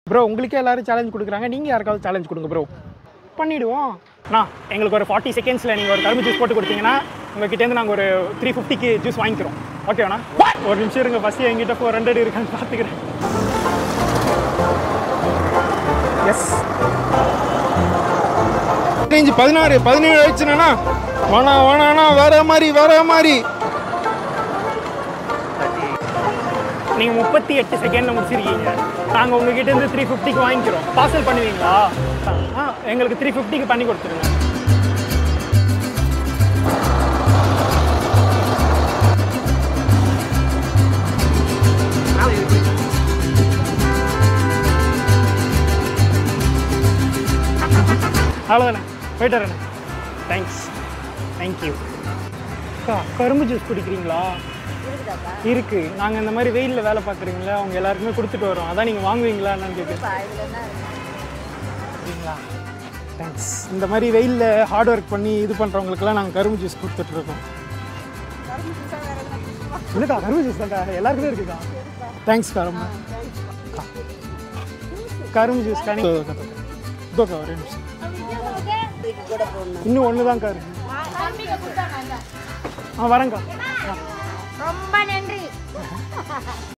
Bro உங்களுக்கே எல்லாரும் challenge கொடுக்குறாங்க நீங்கள் யாருக்காவது சேலஞ்ச் கொடுங்க ப்ரோ பண்ணிவிடுவோம் அண்ணா எங்களுக்கு ஒரு ஃபார்ட்டி செகண்ட்ஸில் நீங்கள் ஒரு கரும்பு ஜூஸ் போட்டு கொடுத்தீங்கன்னா உங்ககிட்டேருந்து நாங்கள் ஒரு த்ரீ ஃபிஃப்டிக்கு ஜூஸ் வாங்கிக்கிறோம் ஓகேண்ணா ஒரு நிமிஷம் இருங்க ஃபஸ்ட்டு எங்கிட்ட ஃபோர் ஹண்ட்ரட் இருக்கான்னு பார்த்துக்கிறேன் எஸ் பதினஞ்சு பதினாறு பதினேழு ஆயிடுச்சுண்ணா வேணா வேணாண்ணா வேற மாதிரி வேற மாதிரி நீங்கள் முப்பத்தி எட்டு செகண்டில் முடிச்சிருக்கீங்க நாங்கள் உங்ககிட்ட இருந்து த்ரீ ஃபிஃப்டிக்கு வாங்கிக்கிறோம் பார்சல் பண்ணுவீங்களா ஆ எங்களுக்கு த்ரீ ஃபிஃப்டிக்கு பண்ணி கொடுத்துருங்க அவ்வளோதானே போயிட்டு வரேண்ணே தேங்க்ஸ் தேங்க்யூ அக்கா கரும்பு ஜூஸ் குடிக்கிறீங்களா இருக்கு நாங்கள் இந்த மாதிரி வெயிலில் வேலை பார்க்குறீங்களா அவங்க எல்லாருக்குமே கொடுத்துட்டு வரோம் அதான் நீங்கள் வாங்குவீங்களா என்னன்னு கேட்குறேன் சரிங்களா தேங்க்ஸ் இந்த மாதிரி வெயிலில் ஹார்ட் ஒர்க் பண்ணி இது பண்ணுறவங்களுக்குலாம் நாங்கள் கரும்பு ஜூஸ் கொடுத்துட்ருக்கோம் இல்லைக்கா கரும்பு ஜூஸ் தான்க்கா எல்லாருக்குமே இருக்குக்கா தேங்க்ஸ்க்கா ரொம்ப அக்கா. கரும்பு ஜூஸ் கனி இதோக்கா ஒரு நிமிஷம் இன்னும் ஒன்று தான்க்கா இருக்கு ஆ வரேங்க்கா ஆ ரொம்ப நன்றி